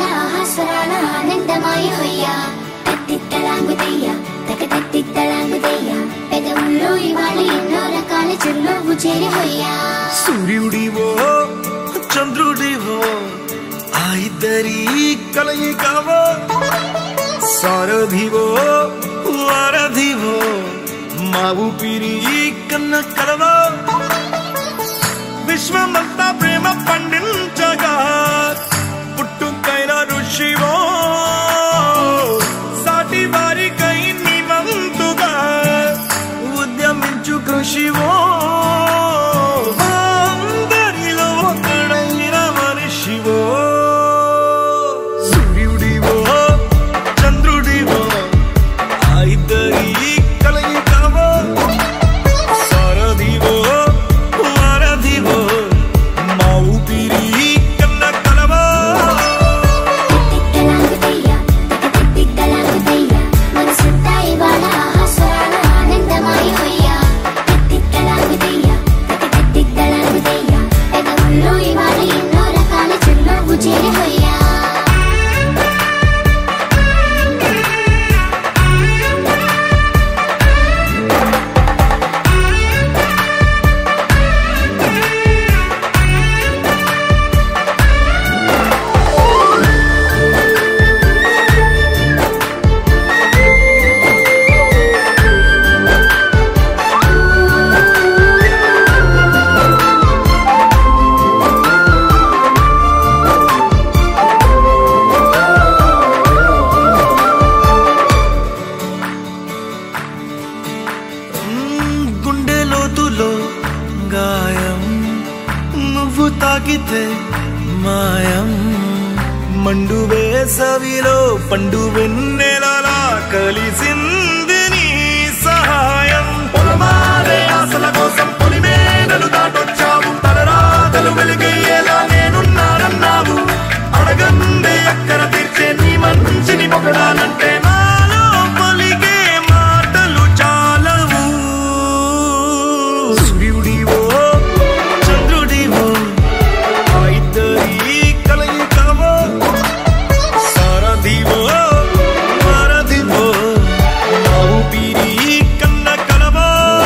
ఇవాళ ఆహాస్వరాల ఆనందమాయ హొయ్య తత్తిత్తలాంగుతయ్య తక తత్తిత్తలాంగుతయ్య పెదవుల్లో ఇవాళ ఎన్నో రకాల చిరునవ్వు చేరి హొయ్యా సూర్యుడివో చంద్రుడివో ఆ ఇద్దరి కలయికవో సారథివో వారధివో మా ఊపిరి కన్న కలవో విశ్వమంతా ప్రేమ పండించగా పుట్టుకైన ఋషివో సాటి వారికై నివంతుగా ఉద్యమించు కృషివో అందరిలో ఒకడైన మనిషివో సూర్యుడివో చంద్రుడివో ఆ ఇద్దరి కలయికవో సారథివో వారధివో మా ఊపిరి కన్న కలవో తిత్తలాంగుతయ్య తక తిత్తలాంగుతయ్య మనసంతా ఇవాళ ఆహాస్వరాల ఆనందమాయ హొయ్య తిత్తలాంగుతయ్య తక తిత్తలాంగుతయ్య పెదవుల్లో ఇవాళ ఎన్నో రకాల చిరునవ్వు చేరి హొయ్యా మ్మ్, గుండె లోతులో గాయం నువ్వు తాకితే మాయం మండు వేసవిలో పండు వెన్నెలలా కలిసింది నీ సహాయం పొలమారే ఆశల కోసం పొలిమేనలు దాటొచ్చావు తలరాతలు వెలుగయ్యేలా నేనున్నానన్నావు అడగందే అక్కర తీర్చే నీ మంచిని పొగడాలంటే నాలో పలికే మాటలు చాలవు సూర్యుడివో చంద్రుడివో ఆ ఇద్దరి కలయికవో సారథివో వారధివో నా ఊపిరి కన్న కలవో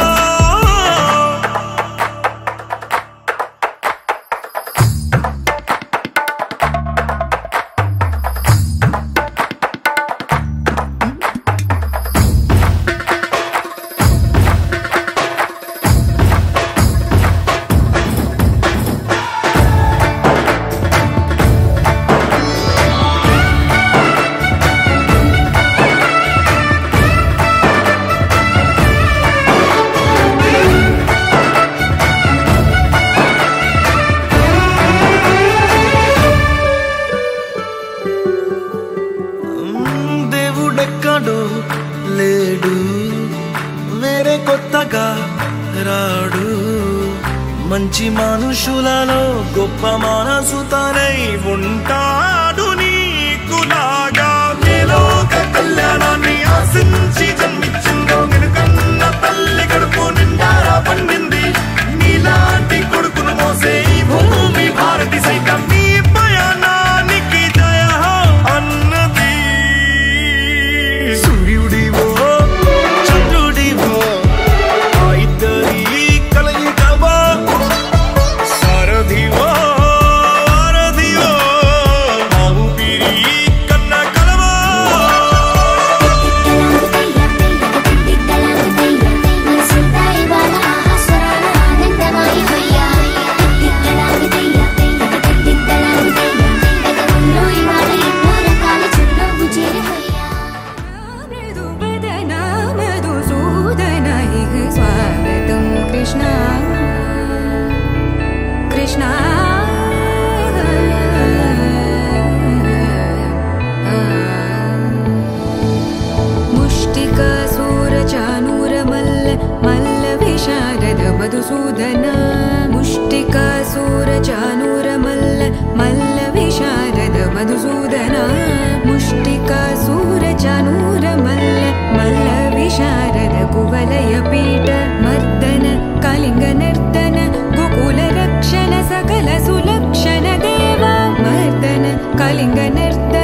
మ్మ్, దేవుడెక్కడో లేడు వేరే కొత్తగా రాడు మంచి మనుషులలో గొప్ప మనసు తనై ఉంటాడు నీకులాగా లోక కళ్యాణాన్ని ఆశించి జన్మించిందో వెనుకన్న తల్లి గడుపు నిండారా పండింది నీలాంటి కొడుకును మోసే ఈ భూమి భారతి సైతం నీ పయనానికి జయ అన్నది సూర్యుడివో చంద్రుడివో ఆ ఇద్దరి కలయికవో సారథివో వారధివో మా ఊపిరి కన్న కలవో मृदुवदना मधुसूदन इह स्वागतं कृष्णा कृष्णा मुष्टिकासूरचानूरमल्ल मल्लविशारद मधुसूदन मुष्टिकासूरचानूरमल्ल मल्लविशारद मधुसूदन मुष्टिकासूरचानूरमल्ल मल्लविशारद कुवलयपीठ मर्दन कलिङ्गनर्दन गोकुलरक्षण सकल सुलक्षण देवा मर्दन कलिङ्गनर्दन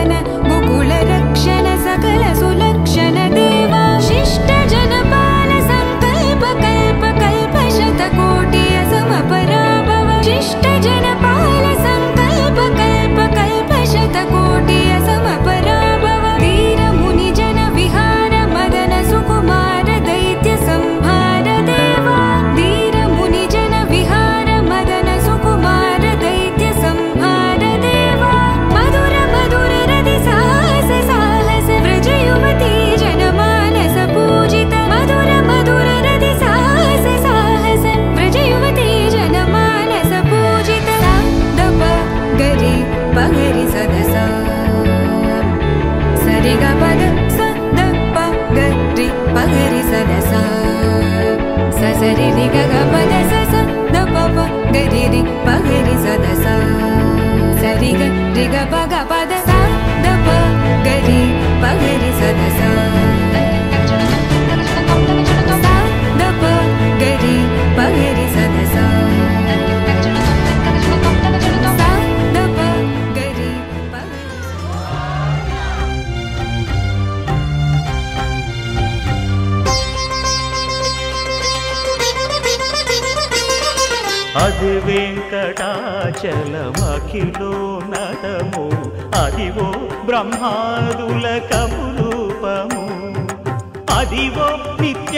అది వెంకటాచలమఖిలో నటము అదివో బ్రహ్మాదుల కపురూపము అదివో నిత్య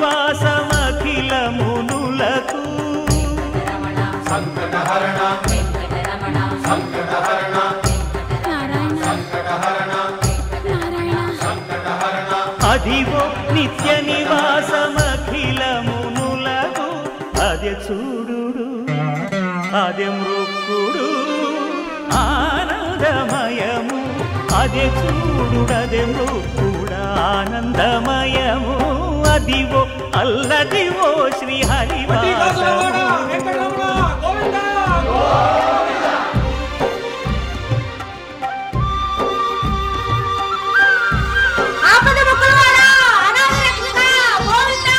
నివాసమఖిలమునులకు అదివో నిత్య నివాసమఖిలమునులకు అదే చూడుడు అదే మృక్కుడు ఆనందమయము అదే చూడుడదే మృక్కుడ ఆనందమయము అదివో అల్లదివో శ్రీ హరివాసము ఆపద మొక్కలవాడా అనాథ రక్షక గోవిందా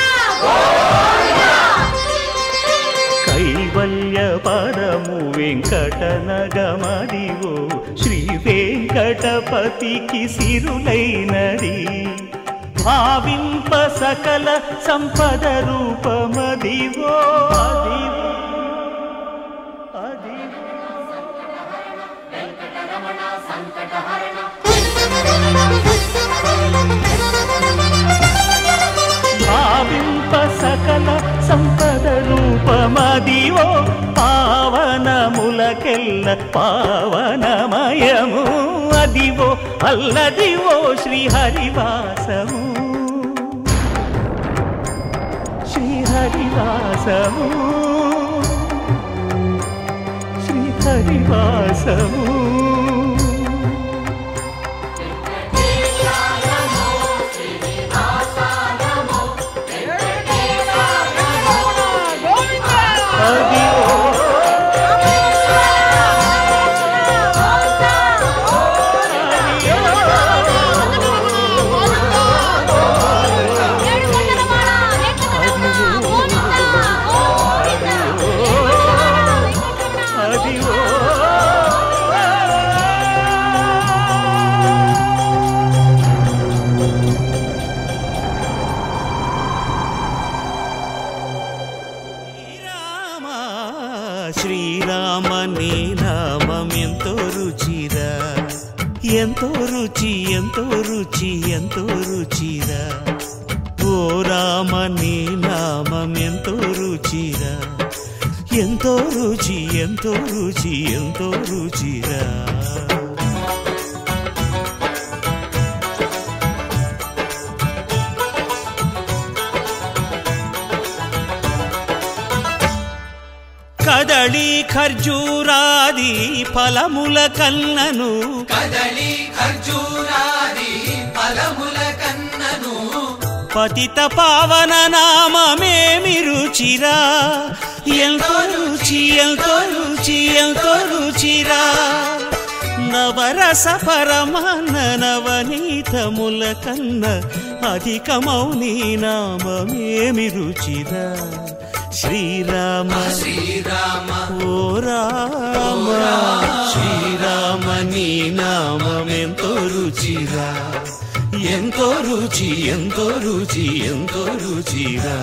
కైవల్య పరము వెంకటనగమదివో శ్రీ వెంకటపతికి సిరులైనది భావింప సకల సంపద రూపమదివో అదివో అదివో భావింప సకల సంపద రూపమదివో పావనములకెల్ల పావనమయము అదివో అల్లదివో శ్రీ హరివాసము శ్రీ హరివాసము శ్రీ హరివాసము అదివో అదివో శ్రీరామ శ్రీరామ నీ నామం ఎంతో రుచిరా ఎంతో రుచి ఎంతో రుచి ఎంతో రుచిరా ఓ రామ నీ నామం ఎంతో రుచిరా ఎంతో రుచి ఎంతో రుచి ఎంతో రుచిరా కదళి ఖర్జూరాది ఫలముల కన్నను కదలి ఖర్జూరాది ఫలముల కన్నను పతిత పావన నామమేమి రుచిరా ఎంతో రుచి ఎంతో రుచి ఎంతో రుచిరా నవరస పరమాన్న నవనీతముల కన్న అధికమౌ నీ నామమేమి రుచిరా శ్రీరామ శ్రీరామ ఓ రామ శ్రీరామ నీ నామమెంతో రుచిరా ఎంతో రుచి ఎంతో రుచి ఎంతో రుచిరా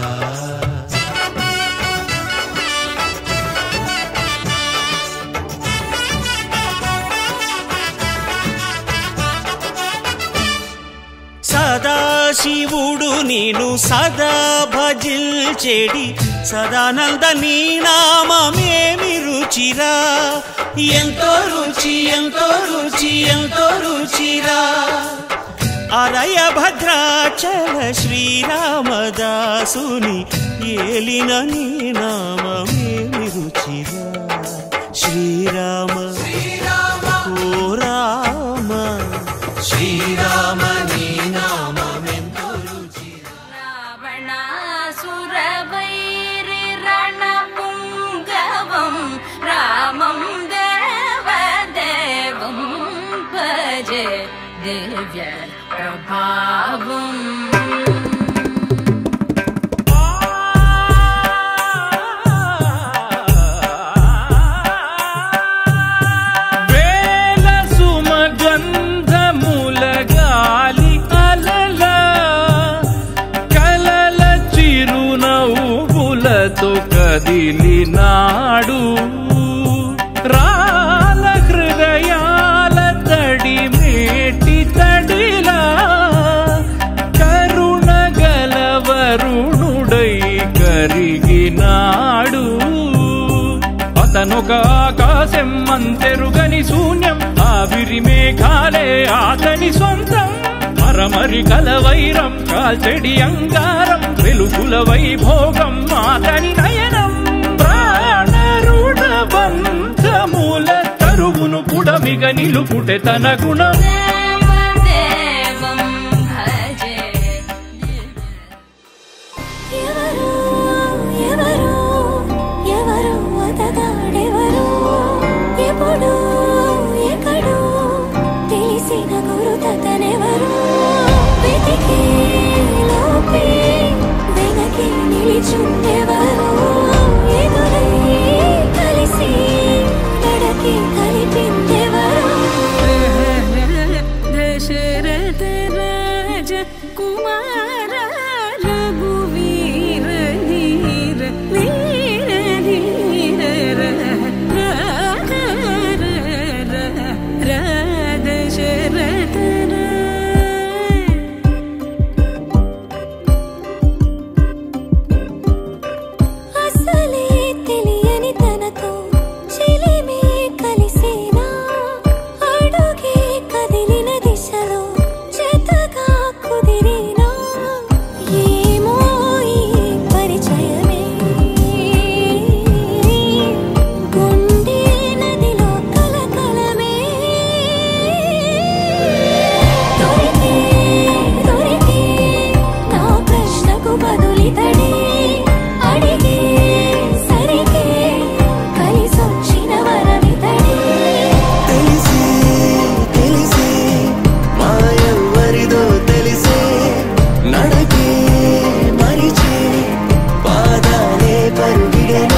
సదాశివుడు నేను సదా భజిల్చెడి సదానంద నీ నామమేమి రుచిరా ఎంతో రుచి ఎంతో రుచి ఎంతో రుచిరా అరయ భద్రాచల శ్రీరామదాసుని ఏలిన నీ నామమేమి రుచిరా శ్రీరామ శ్రీరామ ఓ రామ శ్రీరామ నీ నామమెంతో రుచిరా రావణాసురవైరి రణపుంగవం రామం దేవదేవం భజే దివ్య ప్రభావం వేల సుమగంధముల గాలి అలల కలల చిరునవ్వులతో కల కదిలినాడు రాల హృదయాల తడి మేటి తడిలా కరుణ గలవరుణుడై కరిగినాడు అతనొక ఆకాశం అంతెరుగని శూన్యం ఆవిరి మేఘాలే అతని సొంతం మరమరి కలవైరం కాల్చెడి అంగారం వెలుగుల వైభోగం అతని నయనం ప్రాణరుణ బంధముల తరువును పుడమిగ నిలుపుటె తన గుణం దేవం భజే ఎవరు ఎవరు ఎవరు అతగాడెవరు ఎప్పుడు ఎక్కడు తెలిసిన గురుతనెవరు వెతికి లోపే వెనకి నిలిచుండెవరు ఎదురై కలిసి నడకి కలిపిందెవరు దశరథ రాజ కుమార రఘువీర ధీర వీర ధీర దశరథ అసలే తెలియని తనతో చిలిమే కలిసేనా అడుగే కదిలిన దిశలో జతగా కుదిరేనా ఏమో ఈ పరిచయమే గుండె నదిలో కలకలమే దొరికే దొరికే నా ప్రశ్నకు బదులితడే అడిగే సరిగే కలిసొచ్చిన వరమితడే తెలిసే తెలిసే మాయవ్వరిదో తెలిసే నడకే మరిచే పాదాలే పరుగిడనే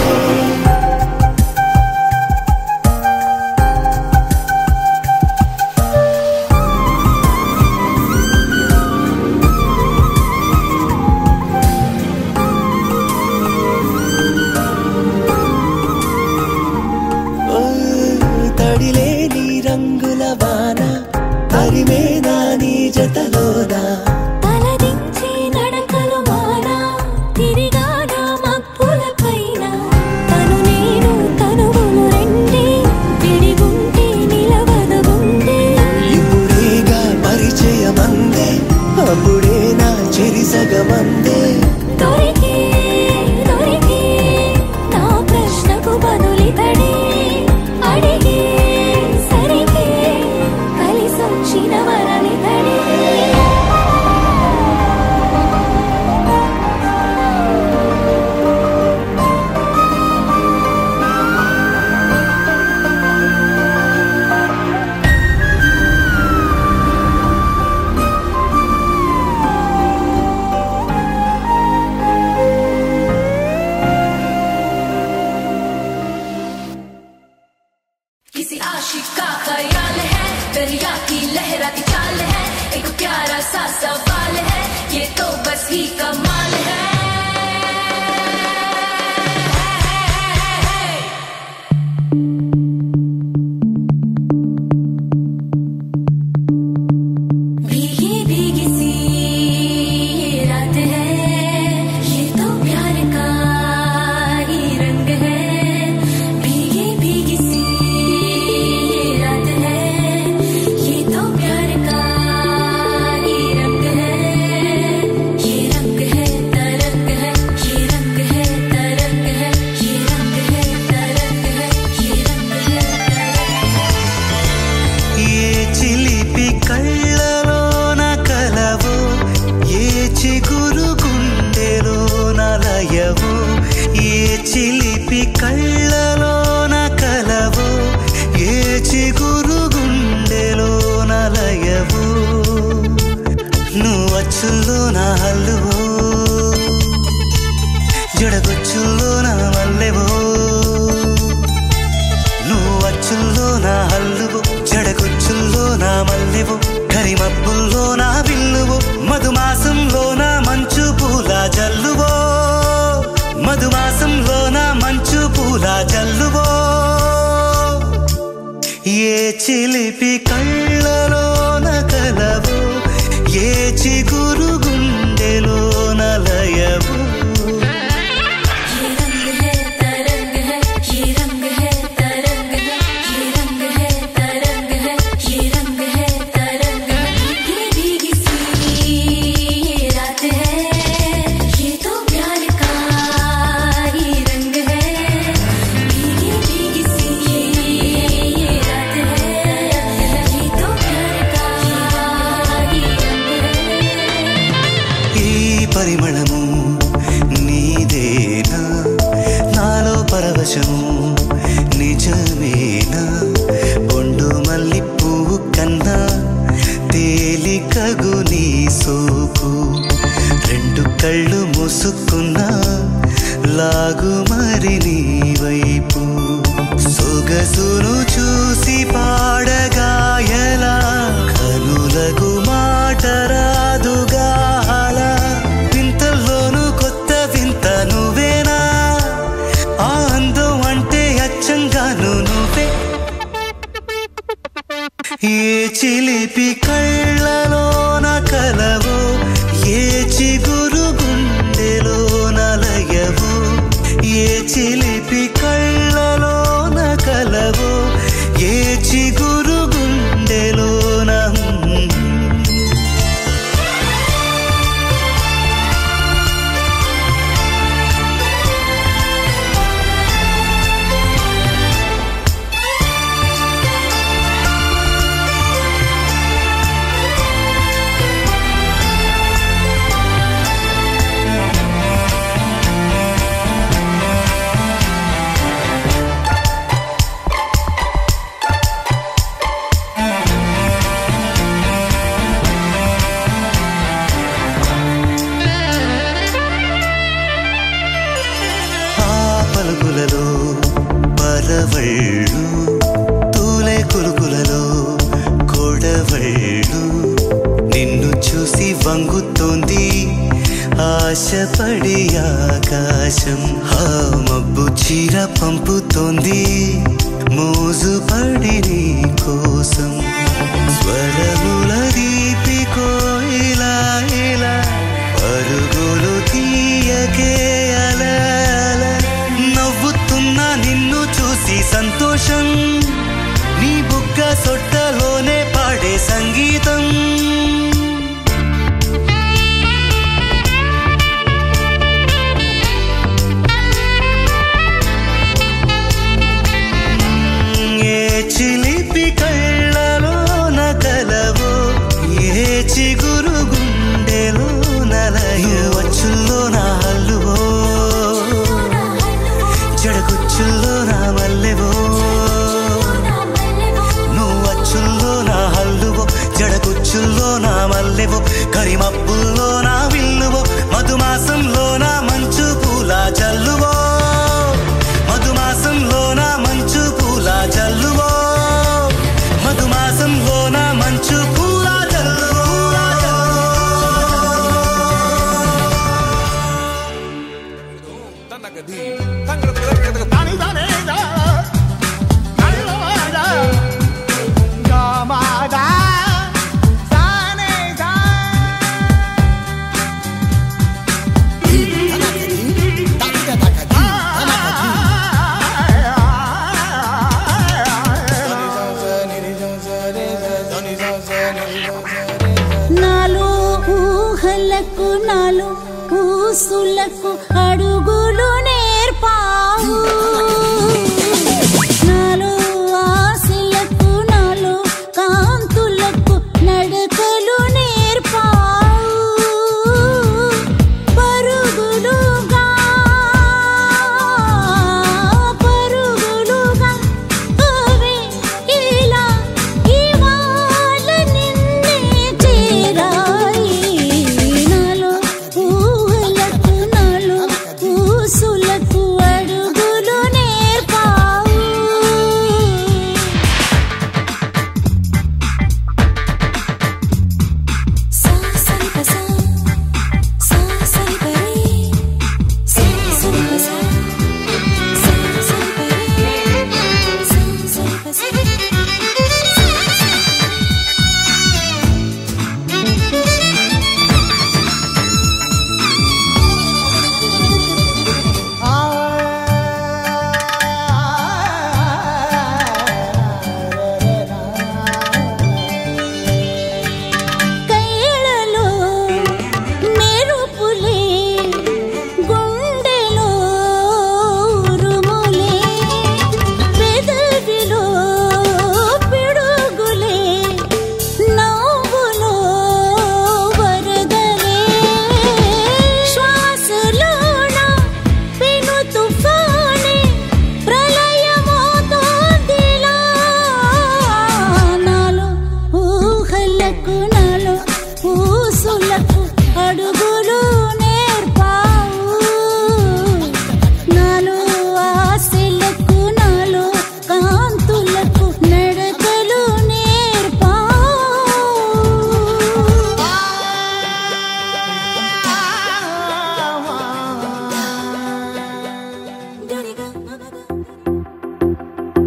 ఓ తడిలేని రంగుల వాన తరిమేనా నీ జతలోనా తలదించి నడకలు మానా తిరిగానా మబ్బుల పైన తను నేను తనువులు రెండే విడిగుంటే నిలవదు గుండె ఇప్పుడేగా పరిచయమందే అప్పుడే నా చెరిసగమందే దొరికే దొరికే నా ప్రశ్నకు బదులితడే అడిగే సరిగే కలిసొచ్చిన వరమితడే किसी आशिक का ख्याल है दरिया की लहराती चाल है एक प्यारा सा सवाल है ये तो बस ही कमाल है भीगी भीगी सी ये रात है ये तो प्यार का ही रंग है भीगी भीगी सी ये रात है ये तो प्यार का ही रंग है ये रंग है तरंग है ये रंग है तरंग है ये रंग है तरंग है ये रंग है ఏ చిలిపి కళ్ళలోన కలవో ఏ చిగురు గుండెలోన లయవో ఏ చిలిపి కళ్ళలోన కలవో ఏ చిగురు గుండెలోన లయవో నువ్వు అచ్చుల్లో నా హల్లువో జడగొచ్చుల్లో నా మల్లెవో నువ్వు అచ్చుల్లో నా హల్లువు జడగొచ్చుల్లో నా మల్లెవు కరిమబ్బుల్లో నా విల్లువు మధుమాసంలో నా మంచు పూల జల్లువో మధుమాసంలో నా చిలిపి కళ్ళలోన కలవు ఏ చిగురు గుండెలోన లయవు ये रंग है तरंग है ये रंग है तरंग है ये रंग है तरंग है ये रंग है तरंग है भीगी भीगी सी ये रात है ये तो प्यार का ही रंग है भीगी भीगी सी ये रात है ये तो प्यार का ही रंग है ఈ పరిమళము నీదేనా నాలో పరవశము నిజమేనా బొండు మల్లి పువ్వు కన్నా తేలికగు నీ సోకు రెండు కళ్ళు మూసుకున్నా లాగు మరి నీ వైపు సొగసును చూసి పాడగాయలా కనులకు మాట రాదుగాల వింతల్లోనూ కొత్త వింత నువ్వేనా ఆ అందం అంటే అచ్చంగాను నువ్వే ఏ చిలిపి కళ్ళలోన కలవో ఏ చిగురు గుండెలోన లయవు ఏ చిలిపి కళ్ళలోన కలవో ఏ చిగురు గుండెలోన ఆ పలుకులలో పరవళ్ళు తూలే కులుకులలో కొడవళ్ళు నిన్ను చూసి వంగుతోంది ఆశపడి ఆకాశం ఆ మబ్బు చీర పంపుతోంది మోజుపడి నీ కోసం స్వరముల దీపి కోయిలా ఇలా పరుగులు తీయకే అలా అలా. నవ్వుతున్నా నిన్ను చూసి సంతోషం నీ బుగ్గ సొట్టలోనే పాడే సంగీతం ఏ చిలిపి కళ్ళలోన కలవో ఏ చిగురు గుండెలో నలయో వచ్చుల్లో నా హల్లువో జడకుచ్చుల్లో నా మల్లెవో నువ్వు వచ్చుల్లో నా హల్లువో జడకుచ్చుల్లో నా మల్లెవో కరిమబ్బుల్లో నా విల్లువో మధుమాసంలో నా మంచు పూల జల్లువో మధుమాసంలో నా మంచు పూల జల్లువో మధుమాసంలో నా మంచు పూల జల్లువో నాలో ఊహలకు నాలో ఊసులకు అడుగులు నేర్పావు నాలో ఆశలకు నాలో కాంతులకు నడకలు నేర్పావు పరుగులుగా పరుగులుగా అవే ఇలా ఇవాళ నిన్నే చేరాయి నాలో ఊహలకు నాలో ఊసులకు అడుగులు అడుగులు నేర్పావు నాలో ఆశలకు నాలో కాంతులకు నడకలు నేర్పావు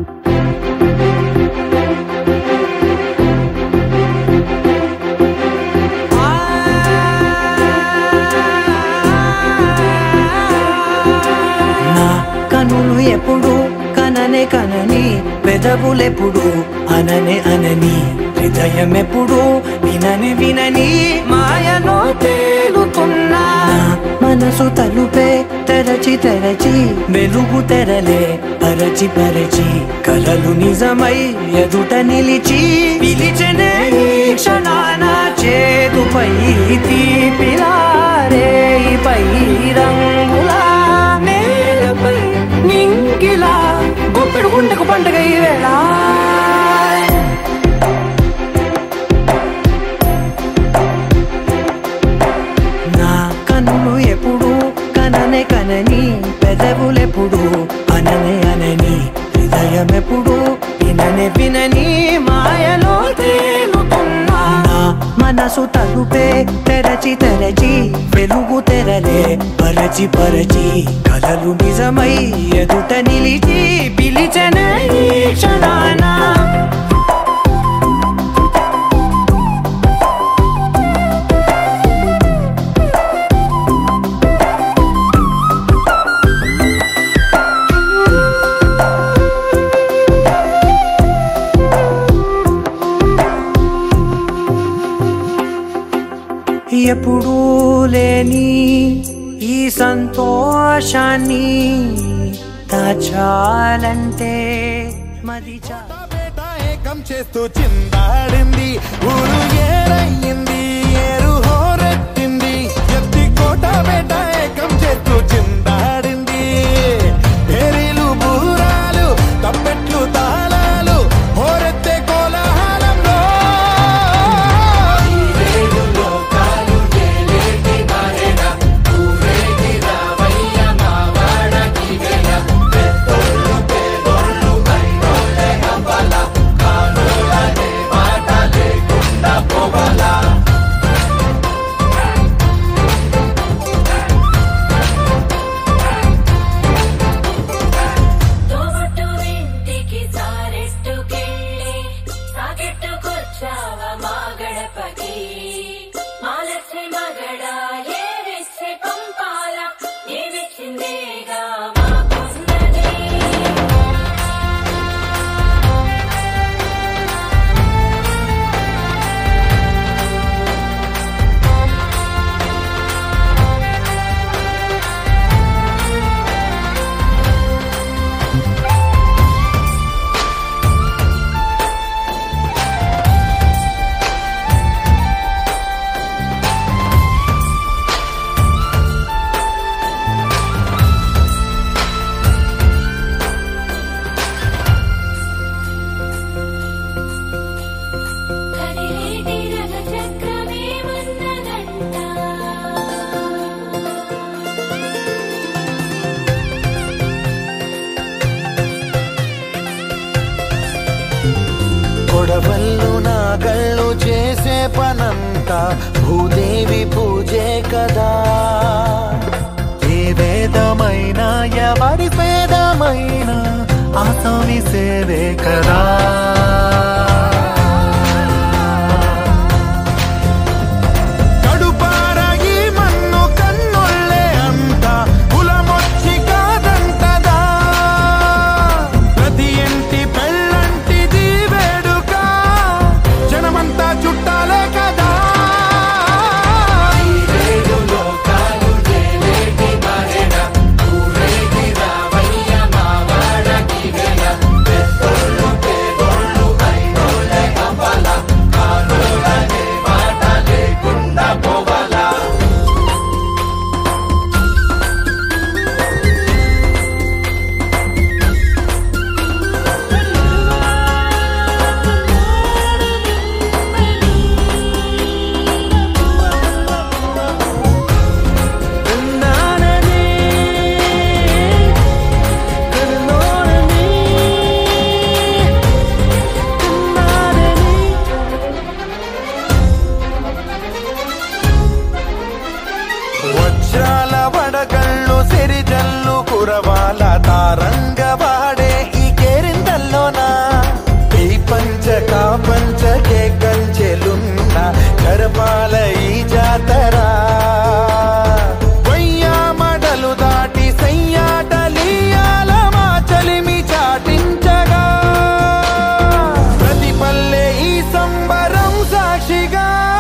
నా కనులు ఎప్పుడు కననే కనని పెదవులెప్పుడు అననే అనని హృదయం ఎప్పుడు వినని వినని మాయలో తేలుతున్నా నా మనసు తలుపే తెరచి తెరచి వెలుగు తెరలే పరచి పరచి కలలు నిజమై ఎదుట నిలిచి పిలిచనే ఈ క్షణాన చేదుపై తీపిలారే పై రంగులా నేలపై నింగిలా గుప్పెడు గుండెకు పండుగ ఈ వేళ నా కన్నులు ఎప్పుడు కననే కనని పెదవులెప్పుడు అననే అనని హృదయం ఎప్పుడు విననే వినని మాయలో తేలుతున్నా నా మనసు తలుపే తెరచి తెరచి వెలుగు తెరలే పరచి పరచి కలలు నిజమై ఎదుట నిలిచి పిలిచనే ఈ క్షణాన ఎప్పుడూ లేని ఈ సంతోషాన్ని దాచాలంటే మది చా బేట ఏకం చేస్తూ చిందాడింది ఊరు ఏరయ్యింది ఏరు హోరెత్తింది ఎత్తి కోట బేట ఏకం చేస్తూ చిందాడింది పేరీలు బూరాలు తప్పెట్లు తాళాలు హోరెత్తే కోలాహలంలో తోబుట్టు ఇంటికి సారెట్టుకెళ్ళి సాకెట్టుకొచ్చావ మా గడపకి మాలచ్చి మగడ ఏరిచ్చి పంపాల ఏమిచ్చిందేగా మాకున్నది కదిలేటి రథ చక్రమేమన్నదంట కొడవళ్ళు నాగళ్ళు చేసే పనంతా భూదేవి పూజే కదా ఏ వేదమైనా ఎవరి వేదమైనా ఆసామి సేవే కదా కడుపార ఈ మన్ను కన్నుళ్ళే అంత కులమొచ్చి కాదంటదా ప్రతి ఇంటి పెళ్ళంటిది వేడుక జనమంతా చుట్టాలే కదా ఊరేగి రావయ్య మావాడకి గల పెద్దోళ్ళు పేదోళ్ళు వజ్రాల వడగళ్ళు సిరిజల్లు కురవాల తారంగ వాడే ఈ కేరింతల్లోనా ఈ పంచ కా పంచ కే కంచెలున్న జరపాల ఈ జాతరా వయ్యామడలు దాటి సయ్యాటలీయాల మా చలిమి చాటించగా ప్రతి పల్లె ఈ సంబరం సాక్షిగా